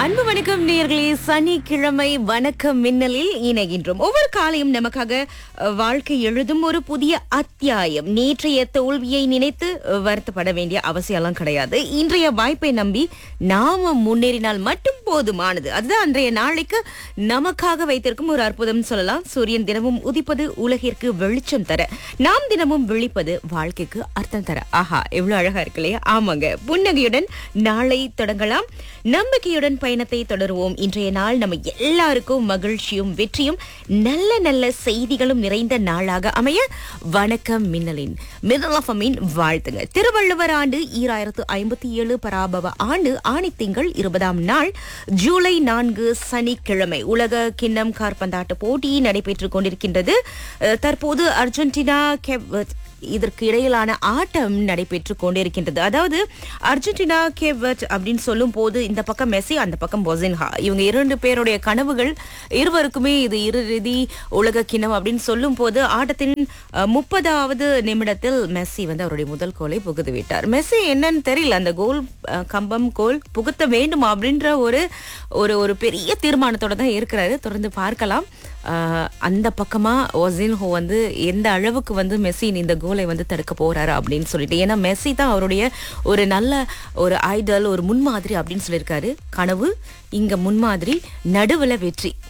அன்பு வணக்கம் நேர்களே சனிக்கிழமை வணக்கம் மின்னலில் இணைகின்றோம் ஒவ்வொரு காலையும் நமக்காக அஹ், வாழ்க்கை எழுதும் ஒரு புதிய அத்தியாயம் நேற்றைய தோல்வியை நினைத்து அஹ், வருத்தப்பட வேண்டிய அவசியம்லாம் கிடையாது இன்றைய வாய்ப்பை நம்பி நாம முன்னேறினால் மட்டும் போதுமானது அதுதான் அன்றைய நாளைக்கு நமக்காக வைத்திருக்கும் ஒரு அற்புதம் சொல்லலாம் சூரியன் தினமும் உதிப்பது உலகிற்கு வெளிச்சம் தர நாம் தினமும் விழிப்பது வாழ்க்கைக்கு அர்த்தம் தர ஆஹா எவ்வளவு அழகா இருக்கு இல்லையா ஆமாங்க புன்னகையுடன் நாளை தொடங்கலாம் நம்பிக்கையுடன் பயணத்தை தொடருவோம் இன்றைய நாள் நம்ம எல்லாருக்கும் மகிழ்ச்சியும் வெற்றியும் நல்ல நல்ல செய்திகளும் நிறைந்த நாளாக அமைய வணக்கம் மின்னலின் மின்னல் ஆஃப் அமீன் வாழ்த்துங்க திருவள்ளுவர் ஆண்டு ஈராயிரத்து ஐம்பத்தி ஏழு பராபவ ஆண்டு ஆணி திங்கள் இருபதாம் நாள் ஜூலை நான்கு சனிக்கிழமை உலக கிண்ணம் கார்பந்தாட்ட போட்டி நடைபெற்றுக் கொண்டிருக்கின்றது அஹ், தற்போது அர்ஜென்டினா கெப் இதற்கு இடையிலான ஆட்டம் நடைபெற்று கொண்டிருக்கின்றது அதாவது அர்ஜென்டினா கேவர்ட் அப்படின்னு சொல்லும் போது இந்த பக்கம் மெஸ்ஸி அந்த பக்கம் பொசின்ஹா இவங்க இரண்டு பேருடைய கனவுகள் இருவருக்குமே இது இறுதி உலக கிணம் அப்படின்னு சொல்லும் போது ஆட்டத்தின் அஹ், முப்பதாவது நிமிடத்தில் மெஸ்ஸி வந்து அவருடைய முதல் கோலை புகுந்து விட்டார் மெஸ்ஸி என்னன்னு தெரியல அந்த கோல் அஹ், கம்பம் கோல் புகுத்த வேண்டும் அப்படின்ற ஒரு ஒரு ஒரு பெரிய தீர்மானத்தோட தான் இருக்கிறாரு தொடர்ந்து பார்க்கலாம் ஆஹ் அந்த பக்கமா ஒசின்ஹோ வந்து எந்த அளவுக்கு வந்து மெஸ்ஸின் இந்த கோலை வந்து தடுக்க போறாரு அப்படின்னு சொல்லிட்டு ஏன்னா மெஸ்ஸி தான் அவருடைய ஒரு நல்ல ஒரு ஐடல் ஒரு முன்மாதிரி அப்படின்னு சொல்லியிருக்காரு கனவு இங்க முன்மாதிரி நடுவுல வெற்றி